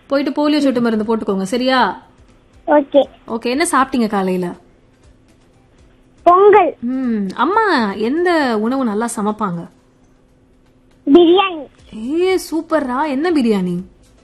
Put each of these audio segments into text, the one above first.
போயிட்டு போலியோ சொட்டு மருந்து போட்டுக்கோங்க சரியா ஓகே ஓகே என்ன சாப்பிட்டீங்க காலையில பொங்கல் ம் அம்மா எந்த உணவு நல்லா சமைப்பாங்க பிரியாணி ஏ சூப்பர்ரா என்ன பிரியாணி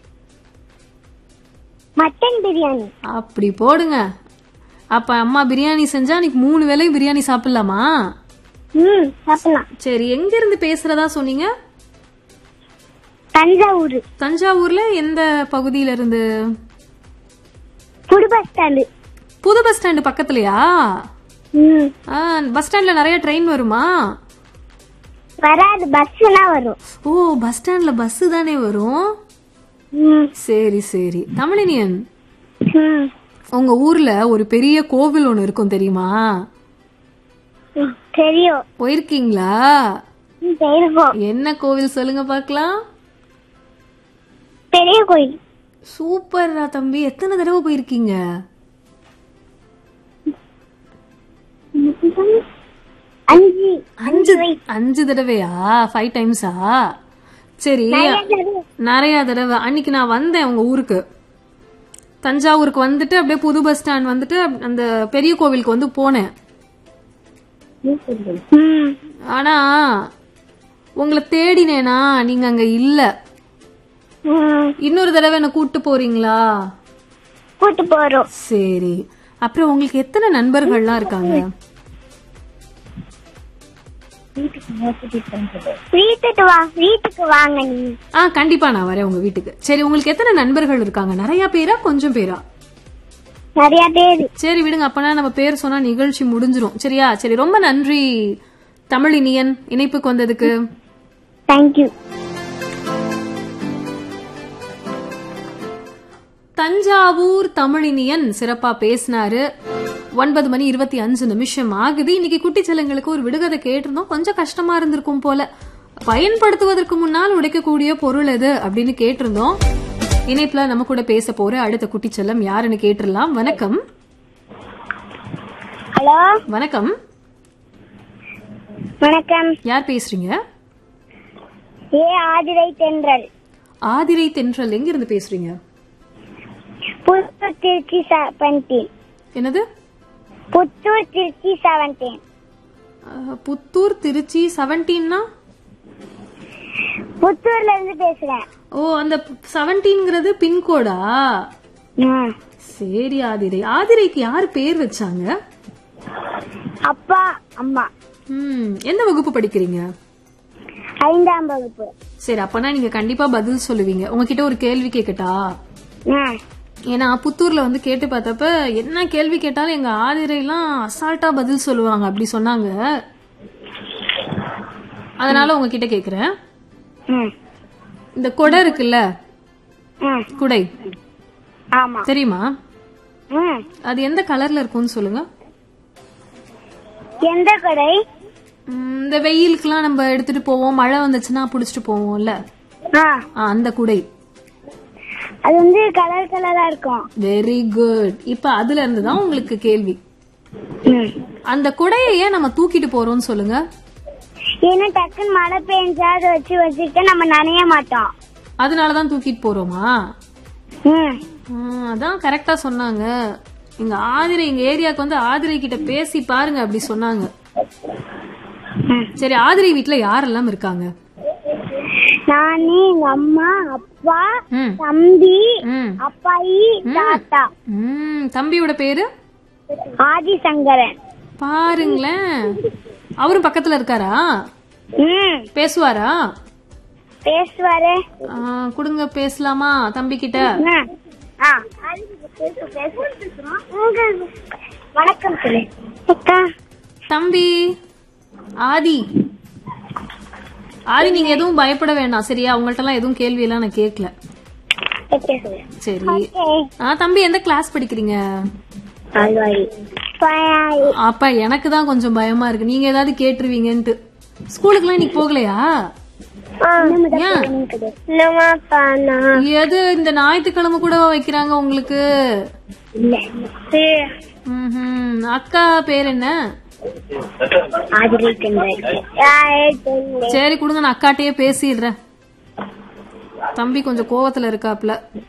மட்டன் பிரியாணி அப்படி போடுங்க அப்ப அம்மா பிரியாணி செஞ்சா இன்னைக்கு மூணு வேளையும் பிரியாணி சாப்பிடலாமா ம் சாப்பிடலாம் சரி எங்க இருந்து பேசுறதா சொன்னீங்க தஞ்சாவூர் தஞ்சாவூர்ல எந்த பகுதியில இருந்து புது பஸ் ஸ்டாண்டு புது பஸ் ஸ்டாண்டு பக்கத்துலயா ம் ஆ, பஸ் ஸ்டாண்ட்ல நிறைய ட்ரெயின் வருமா வராது பஸ்லாம் வரும் ஓ பஸ் ஸ்டாண்ட்ல பஸ் தானே வரும் ம் சரி சரி தமிழினியன் ம் உங்க ஊர்ல ஒரு பெரிய கோவில் ஒண்ணு இருக்கும் தெரியுமா ம், தெரியும் போயிருக்கீங்களா ம், தெரியும் என்ன கோவில் சொல்லுங்க பார்க்கலாம் பெரிய கோயில் சூப்பர்ரா தம்பி எத்தனை தடவை போயிருக்கீங்க அஞ்சு அஞ்சு அஞ்சு தடவையா ஃபைவ் டைம்ஸா சரி நிறைய தடவை அன்னைக்கு நான் வந்தேன் உங்க ஊருக்கு தஞ்சாவூருக்கு வந்துட்டு அப்படியே புது பஸ் ஸ்டாண்ட் வந்துட்டு அப்- அந்த பெரிய கோவிலுக்கு வந்து போனேன் ம் ஆனா உங்களை தேடினேனா நீங்க அங்க இல்ல ம் இன்னொரு தடவை என்ன கூட்டு போறீங்களா கூட்டு போறோம் சரி அப்புறம் உங்களுக்கு எத்தனை நண்பர்கள்லாம் இருக்காங்க வீட்டுக்கு வா வீட்டுக்கு வாங்க நீ ஆ கண்டிப்பா நான் வரேன் உங்க வீட்டுக்கு சரி உங்களுக்கு எத்தனை நண்பர்கள் இருக்காங்க நிறைய பேரா கொஞ்சம் பேரா நிறைய பேரு சரி விடுங்க அப்பனா நம்ம பேர் சொன்னா நிகழ்ச்சி முடிஞ்சிரும் சரியா சரி ரொம்ப நன்றி தமிழினியன் இணைப்புக்கு வந்ததுக்கு தேங்க்யூ தஞ்சாவூர் தமிழினியன் சிறப்பா பேசினாரு ஒன்பது மணி இருபத்தி அஞ்சு நிமிஷம் ஆகுது இன்னைக்கு குட்டிச்சலங்களுக்கு ஒரு விடுகதை கேட்டிருந்தோம் கொஞ்சம் கஷ்டமா இருந்திருக்கும் போல பயன்படுத்துவதற்கு முன்னால் உடைக்கக்கூடிய பொருள் எது அப்படின்னு கேட்டிருந்தோம் இணைப்புல நம்ம கூட பேச போற அடுத்த குட்டிச்செல்லம் யாருன்னு கேட்டுடலாம் வணக்கம் ஹலோ வணக்கம் வணக்கம் யார் பேசுறீங்க ஏ ஆதிரை தென்றல் ஆதிரை தென்றல் எங்க இருந்து பேசுறீங்க புத்தூர் திருச்சி செவன்டீன் என்னது புத்தூர் திருச்சி செவன்டீன் அஹ், புத்தூர் திருச்சி செவன்டீன்னா புத்தூர்ல இருந்து பேசுறேன் ஓ அந்த செவன்டீன்ங்கிறது பின்கோடா ம். சரி ஆதிரை ஆதிரைக்கு யார் பேர் வச்சாங்க அப்பா அம்மா ம் எந்த வகுப்பு படிக்கிறீங்க ஐந்தாம் வகுப்பு சரி அப்பனா நீங்க கண்டிப்பா பதில் சொல்லுவீங்க உங்ககிட்ட ஒரு கேள்வி கேட்கட்டா ம். ஏன்னா புத்தூர்ல வந்து கேட்டு பார்த்தப்ப என்ன கேள்வி கேட்டாலும் எங்க ஆதிரைலாம் அசால்ட்டா பதில் சொல்லுவாங்க அப்படி சொன்னாங்க அதனால உங்ககிட்ட கேக்குறேன் ம். இந்த கொடை இருக்குல்ல ம். குடை ஆமா தெரியுமா ம். அது எந்த கலர்ல இருக்கும்னு சொல்லுங்க எந்த கடை ம், இந்த வெயிலுக்குலாம் நம்ம எடுத்துட்டு போவோம் மழை வந்துச்சுன்னா புடிச்சிட்டு போவோம்ல ஆ ஆ, அந்த குடை அது வந்து கலர் கலரா இருக்கும் வெரி குட் இப்ப அதுல இருந்து தான் உங்களுக்கு கேள்வி ம். அந்த குடையை ஏன் நம்ம தூக்கிட்டு போறோம்னு சொல்லுங்க ஏன்னா டக்குன்னு மழை பெஞ்சா அதை வச்சு வச்சுக்கிட்டு நம்ம நனைய மாட்டோம் அதனாலதான் தூக்கிட்டு போறோமா ம். ஆ, அதான் கரெக்டா சொன்னாங்க எங்க ஆதிரை எங்க ஏரியாக்கு வந்து ஆதிரை கிட்ட பேசி பாருங்க அப்படி சொன்னாங்க ம். சரி ஆதிரை வீட்ல யாரெல்லாம் இருக்காங்க நானு எங்க அம்மா அப்பா ம் தம்பி ம் அப்பாயி தாத்தா ம் தம்பியோட பேரு ஆதிசங்கரன் பாருங்களேன் அவரும் பக்கத்துல இருக்காரா ம் பேசுவாரா பேசுவாரு ஆ, கொடுங்க பேசலாமா தம்பி கிட்ட ம். ஆ. வணக்கம் சொல்லு அக்கா தம்பி ஆதி ஆதி நீங்க எதுவும் பயப்பட வேண்டாம் சரியா உங்கள்ட்ட எல்லாம் எதுவும் கேள்வி எல்லாம் நான் கேட்கல ஓகே சொல்லு சரி ஓகே ஆ தம்பி எந்த கிளாஸ் படிக்கிறீங்க பால்வாடி பாயாடி அப்ப எனக்கு தான் கொஞ்சம் பயமா இருக்கு நீங்க ஏதாவது கேட்டுருவீங்கன்ட்டு ஸ்கூலுக்குலாம் இன்னைக்கு போகலையா ஏன் என்னமா பானா எது இந்த ஞாயிற்றுக்கிழமை கூட வைக்கிறாங்க உங்களுக்கு இல்ல ம்ஹும். அக்கா பேர் என்ன ஆதிரை தென்றல் சரி கொடுங்க நான் அக்காட்டையே பேசிடுறேன் தம்பி கொஞ்சம் கோவத்துல இருக்காப்ல